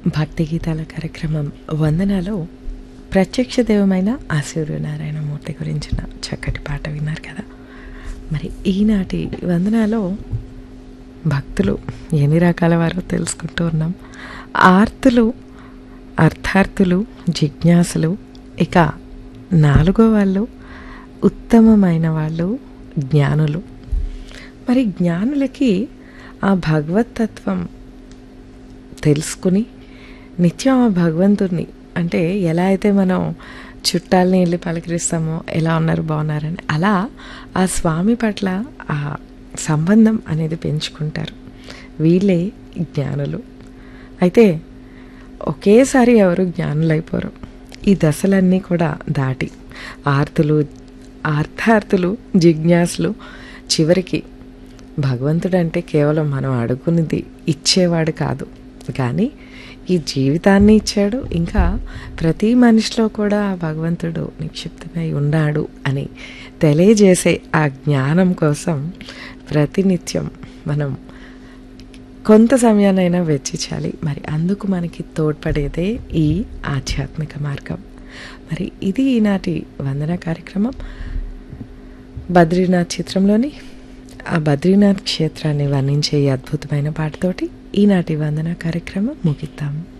భక్తి గీతాల కార్యక్రమం వందనాలో ప్రత్యక్ష దైవమైన ఆ సూర్యనారాయణమూర్తి గురించిన చక్కటి పాట విన్నారు కదా మరి ఈనాటి వందనాలో భక్తులు ఎన్ని రకాల వారో తెలుసుకుంటూ ఉన్నాం ఆర్తులు అర్థార్థులు జిజ్ఞాసులు ఇక నాలుగో వాళ్ళు ఉత్తమమైన వాళ్ళు జ్ఞానులు మరి జ్ఞానులకి ఆ భగవతత్వం తెలుసుకుని నిత్యం ఆ భగవంతుడిని అంటే ఎలా అయితే మనం చుట్టాలని వెళ్ళి పలకరిస్తామో ఎలా ఉన్నారు బాగున్నారని అలా ఆ స్వామి పట్ల ఆ సంబంధం అనేది పెంచుకుంటారు వీళ్ళే జ్ఞానులు అయితే ఒకేసారి ఎవరు జ్ఞానులైపోరు ఈ దశలన్నీ కూడా దాటి ఆర్తులు ఆర్థార్థులు జిజ్ఞాసులు చివరికి భగవంతుడు అంటే కేవలం మనం అడుగునిది ఇచ్చేవాడు కాదు కానీ ఈ జీవితాన్ని ఇచ్చాడు ఇంకా ప్రతి మనిషిలో కూడా ఆ భగవంతుడు నిక్షిప్తమై ఉన్నాడు అని తెలియజేసే ఆ జ్ఞానం కోసం ప్రతినిత్యం మనం కొంత సమయాన్నైనా వెచ్చించాలి మరి అందుకు మనకి తోడ్పడేదే ఈ ఆధ్యాత్మిక మార్గం మరి ఇది ఈనాటి వందన కార్యక్రమం బద్రీనాథ్ చిత్రంలోని ఆ బద్రీనాథ్ క్షేత్రాన్ని వర్ణించే ఈ అద్భుతమైన పాటతోటి ఈనాటి వందన కార్యక్రమం ముగిద్దాం